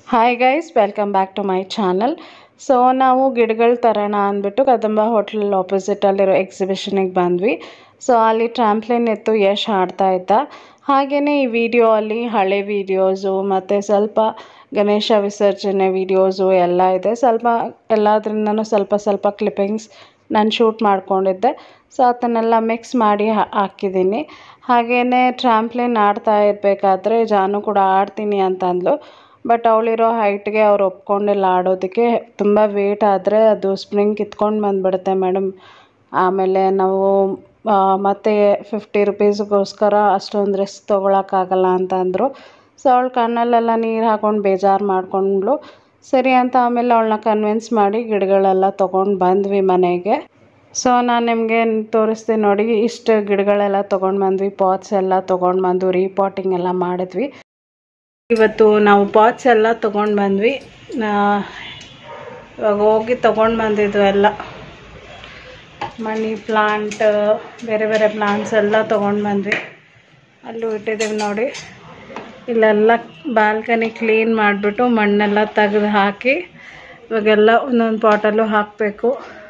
Hi guys welcome back to my channel so ನಾವು ಗಿಡಗಳು ತರೋಣ ಅಂದ್ಬಿಟ್ಟು ಕದಂಬ ಹೋಟ್ಲ್ ಆಪೋಸಿಟಲ್ಲಿರೋ ಎಕ್ಸಿಬಿಷನಿಗೆ ಬಂದ್ವಿ ಸೊ ಅಲ್ಲಿ ಟ್ರಾಂಪ್ಲಿನ್ ಎತ್ತು ಯಶ್ ಆಡ್ತಾ ಇದ್ದ ಹಾಗೆಯೇ ಈ ವಿಡಿಯೋ ಅಲ್ಲಿ ಹಳೆ ವೀಡಿಯೋಸು ಮತ್ತು ಸ್ವಲ್ಪ ಗಣೇಶ ವಿಸರ್ಜನೆ ವೀಡಿಯೋಸು ಎಲ್ಲ ಇದೆ ಸ್ವಲ್ಪ ಎಲ್ಲದ್ರಿಂದನೂ ಸ್ವಲ್ಪ ಸ್ವಲ್ಪ ಕ್ಲಿಪ್ಪಿಂಗ್ಸ್ ನಾನು ಶೂಟ್ ಮಾಡ್ಕೊಂಡಿದ್ದೆ ಸೊ ಅದನ್ನೆಲ್ಲ ಮಿಕ್ಸ್ ಮಾಡಿ ಹಾ- ಹಾಕಿದ್ದೀನಿ ಹಾಗೆಯೇ ಟ್ರಾಂಪ್ಲಿನ್ ಆಡ್ತಾ ಇರಬೇಕಾದ್ರೆ ಜಾನು ಕೂಡ ಆಡ್ತೀನಿ ಅಂತ ಅಂದ್ಲು ಬಟ್ ಅವಳಿರೋ ಹೈಟ್ಗೆ ಅವ್ರು ಒಪ್ಕೊಂಡಿಲ್ಲ ಆಡೋದಕ್ಕೆ ತುಂಬ ವೇಟ್ ಆದರೆ ಅದು ಸ್ಪ್ರಿಂಗ್ ಕಿತ್ಕೊಂಡು ಬಂದುಬಿಡುತ್ತೆ ಮೇಡಮ್ ಆಮೇಲೆ ನಾವು ಆ, ಮತ್ತೆ ಫಿಫ್ಟಿ ರುಪೀಸ್ಗೋಸ್ಕರ ಅಷ್ಟೊಂದು ರಿಸ್ಕ್ ತೊಗೊಳಕ್ಕಾಗಲ್ಲ ಅಂತ ಅಂದರು ಸೊ ಅವಳು ಕಣ್ಣಲ್ಲೆಲ್ಲ ನೀರು ಹಾಕೊಂಡು ಬೇಜಾರು ಮಾಡ್ಕೊಂಡ್ಳು ಸರಿ ಅಂತ ಆಮೇಲೆ ಅವಳನ್ನ ಕನ್ವಿನ್ಸ್ ಮಾಡಿ ಗಿಡಗಳೆಲ್ಲ ತೊಗೊಂಡು ಬಂದ್ವಿ ಮನೆಗೆ ಸೊ ನಾನು ನಿಮಗೆ ತೋರಿಸ್ತೀನಿ ನೋಡಿ ಇಷ್ಟು ಗಿಡಗಳೆಲ್ಲ ತೊಗೊಂಡು ಬಂದ್ವಿ ಪಾಟ್ಸ್ ಎಲ್ಲ ತೊಗೊಂಡು ಬಂದು ರೀಪಾಟಿಂಗ್ ಎಲ್ಲ ಮಾಡಿದ್ವಿ ಇವತ್ತು ನಾವು ಪಾಟ್ಸ್ ಎಲ್ಲ ತೊಗೊಂಡು ಬಂದ್ವಿ ನಾ- ಇವಾಗ ಹೋಗಿ ತೊಗೊಂಡು ಬಂದಿದ್ವು ಎಲ್ಲ ಮನಿ ಪ್ಲಾಂಟ್ ಬೇರೆ ಬೇರೆ ಪ್ಲಾಂಟ್ಸ್ ಎಲ್ಲ ತೊಗೊಂಡು ಬಂದ್ವಿ ಅಲ್ಲೂ ಇಟ್ಟಿದ್ದೀವಿ ನೋಡಿ ಇಲ್ಲೆಲ್ಲ ಬಾಲ್ಕನಿ ಕ್ಲೀನ್ ಮಾಡಿಬಿಟ್ಟು ಮಣ್ಣೆಲ್ಲ ತೆಗೆದು ಹಾಕಿ ಇವಾಗೆಲ್ಲ ಒಂದೊಂದು ಪಾಟಲ್ಲೂ ಹಾಕಬೇಕು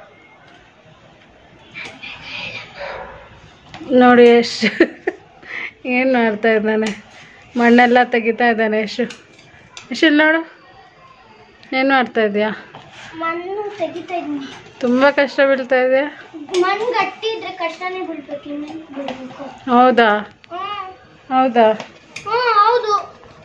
ನೋಡಿ ಎಷ್ಟು ಏನು ಮಾಡ್ತಾ ಇದ್ದಾನೆ ಮಣ್ಣೆಲ್ಲ ತೆಗಿತಾ ಇದ್ದಾನೆ ಎಷ್ಟು ಎಷ್ಟು ಇಲ್ಲಿ ನೋಡು ಏನು ಮಾಡ್ತಾ ಇದೆಯಾ ಮಣ್ಣು ತೆಗಿತಾ ಇದ್ದೀನಿ ತುಂಬ ಕಷ್ಟ ಬೀಳ್ತಾ ಇದೆಯಾ ಮಣ್ಣು ಗಟ್ಟಿ ಇದ್ರೆ ಕಷ್ಟನೇ ಬೀಳ್ಬೇಕು ಇನ್ನೇನು ಬೀಳ್ಬೇಕು ಹೌದಾ ಹ್ಮ್ ಹೌದಾ ಹ್ಮ್ ಹೌದು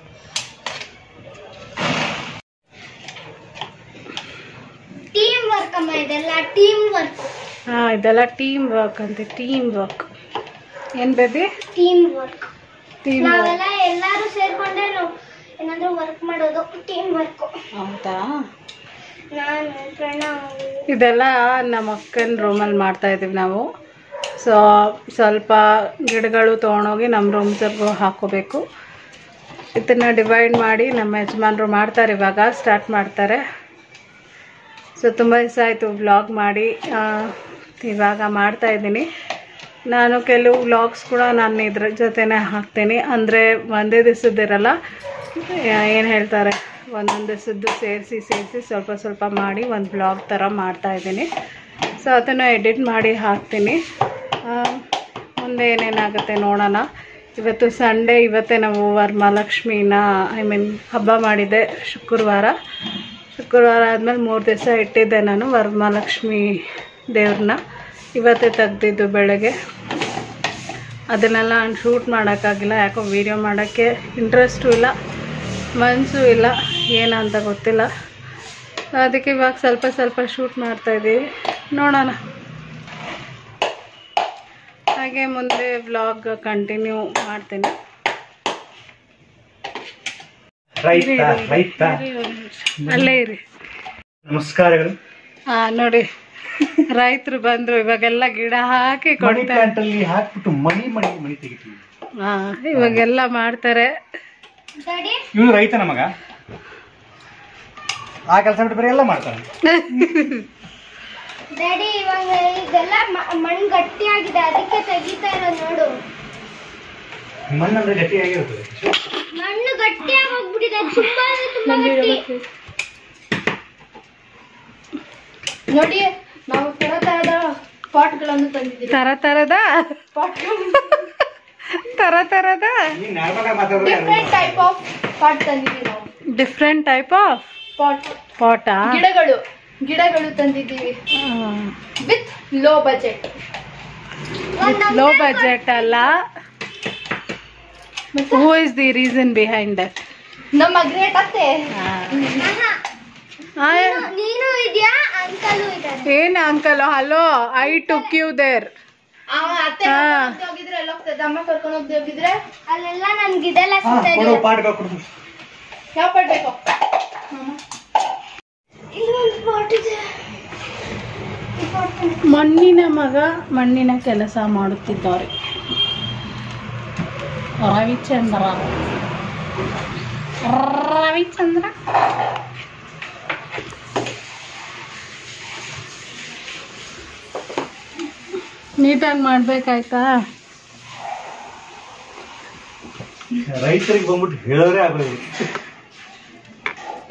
ಟೀಮ್ ವರ್ಕ್ ಅಮ್ಮ ಇದೆಲ್ಲ ಟೀಮ್ ವರ್ಕ್ ಹಾಂ ಇದೆಲ್ಲ ಟೀಮ್ ವರ್ಕ್ ಅಂತೆ ಟೀಮ್ ವರ್ಕ್ ಏನು baby team work team work ನಾವೆಲ್ಲ ಎಲ್ಲರೂ ಸೇರ್ಕೊಂಡೆ ನಾವು ಏನಾದ್ರೂ ವರ್ಕ್ ಮಾಡೋದು ಟೀಮ್ ವರ್ಕ್ ಹೌದಾ ನಾನು ಪ್ರಣವ್ ಇದೆಲ್ಲ ನಮ್ಮ ಅಕ್ಕನ ರೂಮಲ್ಲಿ ಮಾಡ್ತಾ ಇದೀವಿ ನಾವು ಸೊ ಸ್ವಲ್ಪ ಗಿಡಗಳು ತೊಗೊಂಡೋಗಿ ನಮ್ಮ ರೂಮ್ಸ್ಗೂ ಹಾಕೋಬೇಕು ಇದನ್ನು ಡಿವೈಡ್ ಮಾಡಿ ನಮ್ಮ ಯಜಮಾನರು ಮಾಡ್ತಾರೆ ಇವಾಗ ಸ್ಟಾರ್ಟ್ ಮಾಡ್ತಾರೆ ಸೊ ತುಂಬ ದಿವಸ ಆಯಿತು ವ್ಲಾಗ್ ಮಾಡಿ ಆ, ಇವಾಗ ಮಾಡ್ತಾ ಇದ್ದೀನಿ ನಾನು ಕೆಲವು ವ್ಲಾಗ್ಸ್ ಕೂಡ ನಾನು ಇದ್ರ ಜೊತೆನೇ ಹಾಕ್ತೀನಿ ಅಂದರೆ ಒಂದೇ ದಿವಸದಿರಲ್ಲ ಏನು ಹೇಳ್ತಾರೆ ಒಂದೊಂದು ದಿವಸದ್ದು ಸೇರಿಸಿ ಸೇರಿಸಿ ಸ್ವಲ್ಪ ಸ್ವಲ್ಪ ಮಾಡಿ ಒಂದು ಬ್ಲಾಗ್ ಥರ ಮಾಡ್ತಾ ಇದ್ದೀನಿ ಸೊ ಅದನ್ನು ಎಡಿಟ್ ಮಾಡಿ ಹಾಕ್ತೀನಿ ಆ, ಮುಂದೆ ಏನೇನಾಗುತ್ತೆ ನೋಡೋಣ ಇವತ್ತು ಸಂಡೇ ಇವತ್ತೇ ನಾವು ವರಮಹಾಲಕ್ಷ್ಮಿನ ಐ ಮೀನ್ ಹಬ್ಬ ಮಾಡಿದ್ದೆ ಶುಕ್ರವಾರ ಶುಕ್ರವಾರ ಆದಮೇಲೆ ಮೂರು ದಿವಸ ಇಟ್ಟಿದ್ದೆ ನಾನು ವರಮಹಾಲಕ್ಷ್ಮಿ ದೇವ್ರನ್ನ ಇವತ್ತೇ ತೆಗ್ದಿದ್ದು ಬೆಳಗ್ಗೆ ಅದನ್ನೆಲ್ಲ ನಾನು ಶೂಟ್ ಮಾಡೋಕ್ಕಾಗಿಲ್ಲ ಯಾಕೋ ವೀಡಿಯೋ ಮಾಡೋಕ್ಕೆ ಇಂಟ್ರೆಸ್ಟು ಇಲ್ಲ ಮನಸ್ಸು ಇಲ್ಲ ಏನಂತ ಗೊತ್ತಿಲ್ಲ ಅದಕ್ಕೆ ಇವಾಗ ಸ್ವಲ್ಪ ಸ್ವಲ್ಪ ಶೂಟ್ ಮಾಡ್ತಾಯಿದ್ದೀವಿ ನೋಡೋಣ ಹಾಗೆ ಮುಂದೆ ವ್ಲಾಗ್ ಕಂಟಿನ್ಯೂ ಮಾಡ್ತೀನಿ ರೈತ ರೈತ ಅಲ್ಲೇ ಇರಿ ನಮಸ್ಕಾರಗಳು ಹಾಂ ನೋಡಿ ರೈತರು ಬಂದರು ಇವಾಗೆಲ್ಲ ಗಿಡ ಹಾಕಿ ಮನಿ ಕೊಡ್ತಾರೆ ಪ್ಲಾಂಟ್ ಅಲ್ಲಿ ಹಾಕ್ಬಿಟ್ಟು ಮನಿ ಮನಿ ಮನಿ ತೆಗಿತೀವಿ ಹಾಂ ಇವಾಗೆಲ್ಲ ಮಾಡ್ತಾರೆ ಡ್ಯಾಡಿ ಇವನು ರೈತನ ಮಗ ಆ ಕೆಲಸ ಬಿಟ್ಟು ಬೇರೆ ಎಲ್ಲ ಮಾಡ್ತಾನೆ ಡ್ಯಾಡಿ ಇವಾಗ ಇದೆಲ್ಲ ಮ- ಮಣ್ಣು ಗಟ್ಟಿಯಾಗಿದೆ ಅದಕ್ಕೆ ತೆಗಿತಾ ಇರೋದು ನೋಡು ಮಣ್ಣಂದ್ರೆ ಗಟ್ಟಿಯಾಗಿರುತ್ತದೆ ಮಣ್ಣು ಗಟ್ಟಿಯಾಗಿ ಹೋಗ್ಬಿಟ್ಟಿದೆ ತುಂಬಾ ಅಂದ್ರೆ ತುಂಬಾ ಗಟ್ಟಿ ನೋಡಿ ನಾವು ತರ ತರದ ಪಾಟ್ಗಳನ್ನು ತಂದಿದ್ದೀವಿ ತರ ತರದ ತರ ತರದ ನೀನ್ ನಾರ್ಮಲ್ ಆಗಿ ಮಾತಾಡಿದ್ರೆ ಡಿಫ್ರೆಂಟ್ ಟೈಪ್ ಆಫ್ ಪಾಟ್ ತಂದಿದ್ದೀವಿ ನಾವು ಡಿಫ್ರೆಂಟ್ ಟೈಪ್ ಆಫ್ ಪಾಟ್ ಪಾಟಾ ಗಿಡಗಳು ಗಿಡಗಳು ತಂದಿದ್ದೀವಿ with low budget low budget ಅಲ್ಲ who is the reason behind that ನಮ್ಮ ಗ್ರೇಟ್ ಅತ್ತೆ ನೀನು ಇದೆಯಾ ಅಂಕಲು ಇದ್ದಾರೆ ಏನ್ uncle hello I took you there ಅತ್ತೆ ಹಾ. ಕರ್ಕೊಂಡ್ ಹೋಗಿದ್ರೆ ಎಲ್ಲ ಹೋಗ್ತದೆ ಅಮ್ಮ ಕರ್ಕೊಂಡು ಹೋಗ್ದೆ ಹೋಗಿದ್ರೆ ಅಲ್ಲೆಲ್ಲ ನನ್ಗೆ ಇದೆಲ್ಲ ಹಾ, ಸಿಗ್ತಾ ಕೊಡು ಇಲ್ಲ ಪಾಟ್ಗಳು ಕೊಡು ಯಾವ ಪಾಟ್ ಬೇಕು ಇಲ್ಲೊಂದು ಪಾಟ್ ಇದೆ ಈ ಪಾಟ್ ತಂದಿದ್ದೀನಿ. ಮಣ್ಣಿನ ಮಗ ಮಣ್ಣಿನ ಕೆಲಸ ಮಾಡುತ್ತಿದ್ದಾರೆ ರವಿಚಂದ್ರ ರವಿಚಂದ್ರ ನೀಟಾಗಿ ಮಾಡ್ಬೇಕಾಯ್ತಾ ರೈತರಿಗೆ ಬಂದ್ಬಿಟ್ಟು ಹೇಳೋರೇ ಆಗೋದು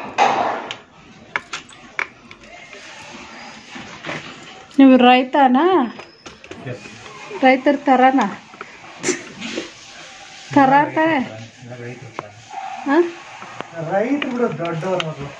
ನೀವು ರೈತನಾ ಎಸ್ ರೈತರ ಥರನಾ ಥರ ತಾನೆ ಹಾಂ ರೈತರು ಬಿಡು ದೊಡ್ಡವ್ರ ಮಕ್ಕಳು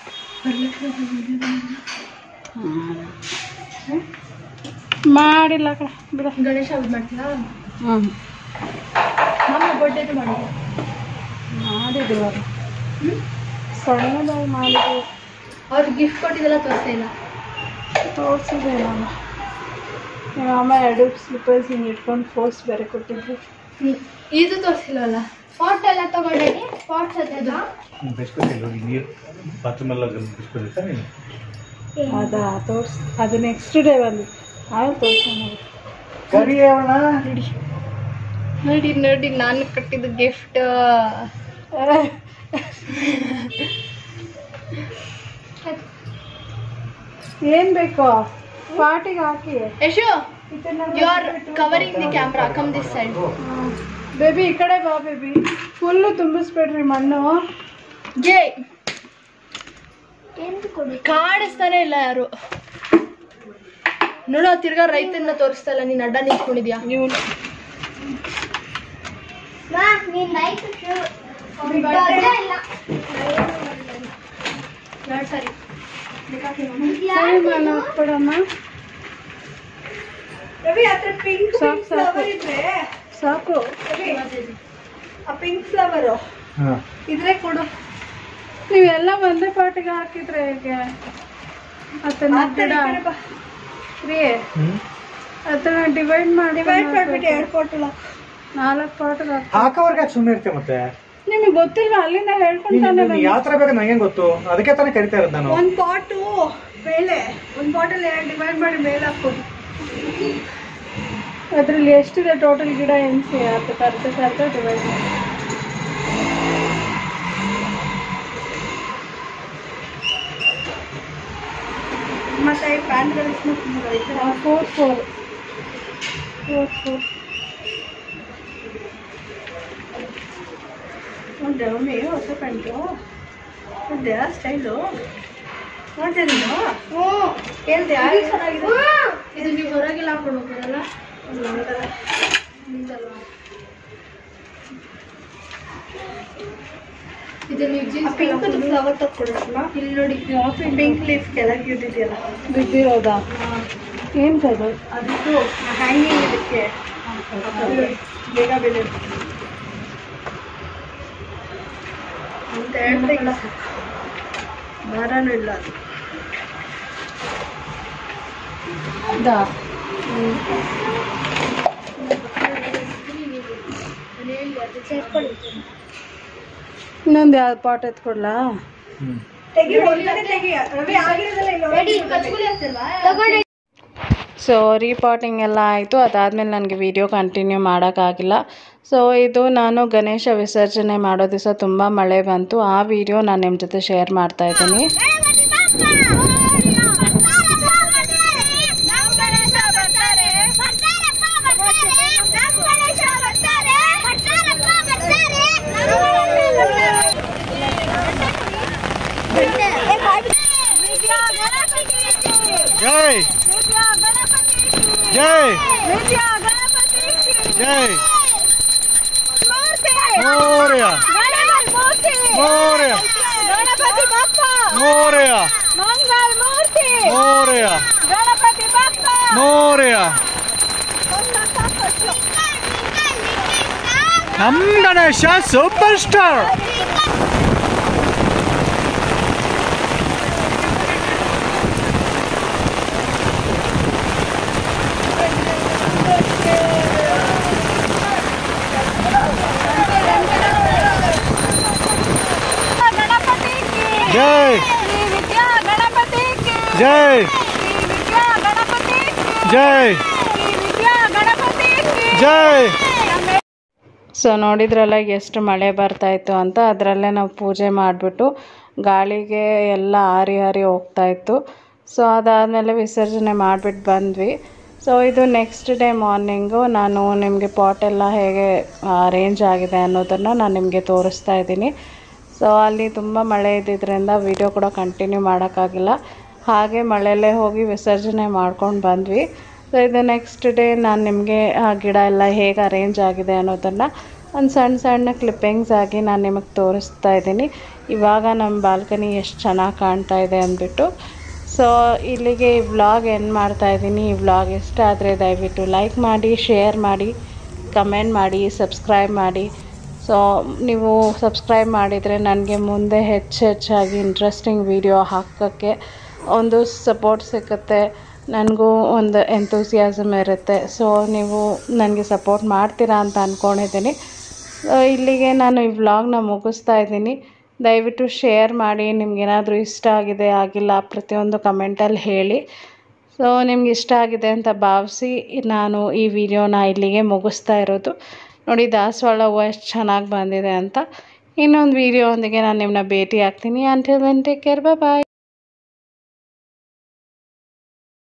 ಮಾಡಿಲ್ಲ ಕಡೆ ಬಿಡು ಗಣೇಶ ಹಬ್ಬ ಮಾಡ್ತೀರಾ ಹ್ಞೂ ನಮ್ಮ ಬರ್ಡೇದು ಮಾಡಿದ್ದೆ ಮಾಡಿದ್ದೀವಿ ಅದು ಸಣ್ಣದಾಗಿ ಮಾಡಿದ್ದೀವಿ ಅವ್ರು ಗಿಫ್ಟ್ ಕೊಟ್ಟಿದ್ದೆಲ್ಲ ತೋರಿಸ್ತಾ ಇಲ್ಲ ತೋರಿಸಿದೆ ನಾನು ನಿಮ್ಮ ಅಮ್ಮ ಎರಡು ಸ್ಲಿಪ್ಪರ್ಸ್ ಹಿಂಗೆ ಇಟ್ಕೊಂಡು ಫೋರ್ಸ್ ಬೇರೆ ಕೊಟ್ಟಿದ್ರು ಇದು ತೋರಿಸಿಲ್ವಲ್ಲ ಪಾಟ್ ಎಲ್ಲ ತಗೊಂಡಿನಿ ಪಾಟ್ ಅದು ಬೆಸ್ಕೊತಿಲ್ಲ ಹೋಗಿ ನೀರು ಬಾತ್ರೂಮ್ ಎಲ್ಲ ಬೆಸ್ಕೊದಿತ್ತ ನೀನು ಅದಾ ತೋರ್ಸ್ ಅದು ನೆಕ್ಸ್ಟ್ ಡೇ ಬಂದು ಆಮೇಲೆ ತೋರ್ಸೋಣ ಕರಿ ಅವಣ ನೋಡಿ ನೋಡಿ ನಾನು ಕಟ್ಟಿದ ಗಿಫ್ಟ್ ಏನು ಬೇಕು ಪಾಟಿಗೆ ಹಾಕಿ Yashu you are covering the camera come this side baby ಈ ಕಡೆ ಬಾ ಬೇಬಿ ಫುಲ್ಲು ತುಂಬಿಸ್ಬೇಡ್ರಿ ಮಣ್ಣು ಜೇ ಕಾಣಿಸ್ತಾನೆ ಇಲ್ಲ ಯಾರು ನೋಡು ತಿರ್ಗಾ ರೈತನ್ನ ತೋರಿಸ್ತಾ ಇಲ್ಲ ನೀನ್ ಅಡ್ಡ ನಿಂತ್ಕೊಂಡಿದ್ಯಾ ನೀವು ಸರಿ ಸರಿ ನಾನು ಹಾಕ್ಬಿಡಮ್ಮ ಸಾಕು ಸಾಕು ಸಾಕು ಪಿಂಕ್ ಫ್ಲವರು ಹಾಂ ಇದ್ರೆ ಕೊಡು ನೀವೆಲ್ಲ ಒಂದೇ ಪಾಟಿಗೆ ಹಾಕಿದ್ರೆ ಹೇಗೆ ಅದನ್ನ ಗಿಡ ರೀ ಹ್ಞೂ ಅದನ್ನ ಡಿವೈಡ್ ಮಾಡಿ ಡಿವೈಡ್ ಮಾಡ್ಬಿಟ್ಟು ಎರಡು ಕೊಟ್ಟಲ್ಲ ನಾಲ್ಕು ಪಾಟಿಗೆ ಹಾಕಿ ಹಾಕೋರ್ಗೆ ಸುಮ್ಮನೆ ಇರ್ತೀವಿ ಮತ್ತೆ ನಿಮಗೆ ಗೊತ್ತಿಲ್ವಾ ಅಲ್ಲಿಂದ ಹೇಳ್ಕೊಂತಾನೆ ನೀನು ಯಾವ ಥರ ಬೇಕು ನಂಗೆ ಗೊತ್ತು ಅದಕ್ಕೆ ತಾನೇ ಕರಿತಾ ಇರೋದು ನಾನು ಒಂದು ಪಾಟು ಮೇಲೆ ಒಂದು ಬಾಟಲ್ ಎರಡು ಡಿವೈಡ್ ಮಾಡಿ ಮೇಲೆ ಹಾಕ್ಬೋದು ಅದ್ರಲ್ಲಿ ಎಷ್ಟಿದೆ ಟೋಟಲ್ ಗಿಡ ಎಣಿಸಿ ಅದು ಅರ್ಧ ಅರ್ಧ ಡಿವೈಡ್ ಮಾಡಿ ಮತ್ತೆ ಪ್ಯಾಂಟ್ಗಳು ಫೋರ್ ಫೋರ್ ಫೋರ್ ಫೋರ್ ಒಂದು ಮಮ್ಮಿ ಹೊಸ ಪ್ಯಾಂಟು ಒಂದೇ ಸ್ಟೈಲು ನೋಡ್ತೀಯ ನೀನು ಕೇಳ್ದೆ ಚೆನ್ನಾಗಿದೆ ಇದು ನೀವು ಹೊರಗೆಲ್ಲ ಹಾಕೊಂಡು ಹೋಗ್ತೀರಲ್ಲ ಇದು ನೀವು ಜೀನ್ಸ್ ಪಿಂಕ್ ಫ್ಲವರ್ ತಕ್ಕೊಡಲ್ಲ ಇಲ್ಲಿ ನೋಡಿ ಪಿಂಕ್ ಲೀಫ್ ಕೆಳಗೆ ಇದ್ದಿದೆಯಲ್ಲ ಬಿದ್ದಿರೋದಾ ಏನು ಕದು ಅದಿತ್ತು ಹ್ಯಾಂಗಿಂಗ್ ಇದಕ್ಕೆ ಬೇಗ ಬೆಲೆ ಅಂತ ಹೇಳ್ತಾ ಭಾರನೂ ಇಲ್ಲ ಅದು ಇದಾ ಇನ್ನೊಂದು ಯಾವ್ದು ಪಾಟ್ ಎತ್ಕೊಡ್ಲಾ ಹ್ಞೂ ತೆಗಿ ಒಳಗಡೆ ತೆಗಿ ರವಿ ಆಗಿರೋದಲ್ಲ ಇಲ್ಲ ಸೊ ರೀಪಾಟಿಂಗ್ ಎಲ್ಲ ಆಯಿತು ಅದಾದಮೇಲೆ ನನಗೆ ವಿಡಿಯೋ ಕಂಟಿನ್ಯೂ ಮಾಡೋಕ್ಕಾಗಿಲ್ಲ ಸೊ ಇದು ನಾನು ಗಣೇಶ ವಿಸರ್ಜನೆ ಮಾಡೋ ದಿವಸ ತುಂಬ ಮಳೆ ಬಂತು ಆ ವಿಡಿಯೋ ನಾನು ನಿಮ್ಮ ಜೊತೆ ಶೇರ್ ಮಾಡ್ತಾ ಇದ್ದೀನಿ ಜೈ ಜೈ ಜೈ ಮೋರ್ಯ ಮೋರ್ಯ ಗಣಪತಿ ಬಪ್ಪ ಮೋರ್ಯ ಮಂಗಳ ಮೂರ್ತಿ ಮೋರ್ಯ ಗಣಪತಿ ಬಪ್ಪ ಮೋರ್ಯ ನಮ್ ಗಣೇಶ ಸೂಪರ್ ಸ್ಟಾರ್ ಗಣಪತಿ ಜೈ ಶ್ರೀ ವಿದ್ಯಾ ಗಣಪತಿ ಜೈ ಶ್ರೀ ವಿದ್ಯಾ ಗಣಪತಿ ಜೈ ಶ್ರೀ ವಿದ್ಯಾ ಗಣಪತಿ ಜೈ ಸೊ ನೋಡಿದ್ರಲ್ಲ ಎಷ್ಟು ಮಳೆ ಬರ್ತಾಯಿತ್ತು ಅಂತ ಅದರಲ್ಲೇ ನಾವು ಪೂಜೆ ಮಾಡಿಬಿಟ್ಟು ಗಾಳಿಗೆ ಎಲ್ಲ ಆರಿ ಆರಿ ಹೋಗ್ತಾಯಿತ್ತು ಸೊ ಅದಾದಮೇಲೆ ವಿಸರ್ಜನೆ ಮಾಡಿಬಿಟ್ಟು ಬಂದ್ವಿ ಸೊ ಇದು ನೆಕ್ಸ್ಟ್ ಡೇ ಮಾರ್ನಿಂಗು ನಾನು ನಿಮಗೆ ಪಾಟೆಲ್ಲ ಹೇಗೆ ಅರೇಂಜ್ ಆಗಿದೆ ಅನ್ನೋದನ್ನು ನಾನು ನಿಮಗೆ ತೋರಿಸ್ತಾ ಇದ್ದೀನಿ ಸೊ ಅಲ್ಲಿ ತುಂಬ ಮಳೆ ಇದ್ದಿದ್ದರಿಂದ ವಿಡಿಯೋ ಕೂಡ ಕಂಟಿನ್ಯೂ ಮಾಡೋಕ್ಕಾಗಿಲ್ಲ ಹಾಗೆ ಮಳೆಯಲ್ಲೇ ಹೋಗಿ ವಿಸರ್ಜನೆ ಮಾಡ್ಕೊಂಡು ಬಂದ್ವಿ ಸೊ ಇದು ನೆಕ್ಸ್ಟ್ ಡೇ ನಾನು ನಿಮಗೆ ಆ ಗಿಡ ಎಲ್ಲ ಹೇಗೆ ಅರೇಂಜ್ ಆಗಿದೆ ಅನ್ನೋದನ್ನು ಒಂದು ಸಣ್ಣ ಸಣ್ಣ ಕ್ಲಿಪ್ಪಿಂಗ್ಸ್ ಆಗಿ ನಾನು ನಿಮಗೆ ತೋರಿಸ್ತಾ ಇದ್ದೀನಿ ಇವಾಗ ನಮ್ಮ ಬಾಲ್ಕನಿ ಎಷ್ಟು ಚೆನ್ನಾಗಿ ಕಾಣ್ತಾ ಇದೆ ಅಂದ್ಬಿಟ್ಟು ಸೊ ಇಲ್ಲಿಗೆ ಈ ವ್ಲಾಗ್ ಎಂಡ್ ಮಾಡ್ತಾ ಇದ್ದೀನಿ ಈ ವ್ಲಾಗ್ ಇಷ್ಟ ಆದರೆ ದಯವಿಟ್ಟು ಲೈಕ್ ಮಾಡಿ ಶೇರ್ ಮಾಡಿ ಕಮೆಂಟ್ ಮಾಡಿ ಸಬ್ಸ್ಕ್ರೈಬ್ ಮಾಡಿ ಸೊ ನೀವು ಸಬ್ಸ್ಕ್ರೈಬ್ ಮಾಡಿದರೆ ನನಗೆ ಮುಂದೆ ಹೆಚ್ಚು ಹೆಚ್ಚಾಗಿ ಇಂಟ್ರೆಸ್ಟಿಂಗ್ ವಿಡಿಯೋ ಹಾಕೋಕ್ಕೆ ಒಂದು ಸಪೋರ್ಟ್ ಸಿಗುತ್ತೆ ನನಗೂ ಒಂದು ಎಂತೂಸಿಯಾಸಮ್ ಇರುತ್ತೆ ಸೊ ನೀವು ನನಗೆ ಸಪೋರ್ಟ್ ಮಾಡ್ತೀರಾ ಅಂತ ಅಂದ್ಕೊಂಡಿದ್ದೀನಿ ಸೊ ಇಲ್ಲಿಗೆ ನಾನು ಈ ವ್ಲಾಗ್ನ ಮುಗಿಸ್ತಾ ಇದ್ದೀನಿ ದಯವಿಟ್ಟು ಶೇರ್ ಮಾಡಿ ನಿಮ್ಗೇನಾದರೂ ಇಷ್ಟ ಆಗಿದೆ ಆಗಿಲ್ಲ ಪ್ರತಿಯೊಂದು ಕಮೆಂಟಲ್ಲಿ ಹೇಳಿ ಸೊ ನಿಮ್ಗೆ ಇಷ್ಟ ಆಗಿದೆ ಅಂತ ಭಾವಿಸಿ ನಾನು ಈ ವಿಡಿಯೋನ ಇಲ್ಲಿಗೆ ಮುಗಿಸ್ತಾ ಇರೋದು ನೋಡಿ ದಾಸವಾಳ ಹೂವು ಎಷ್ಟು ಚೆನ್ನಾಗಿ ಬಂದಿದೆ ಅಂತ ಇನ್ನೊಂದು ವಿಡಿಯೋ ಒಂದಿಗೆ ನಾನು ನಿಮ್ಮನ್ನ ಭೇಟಿ ಆಗ್ತೀನಿ until when take care bye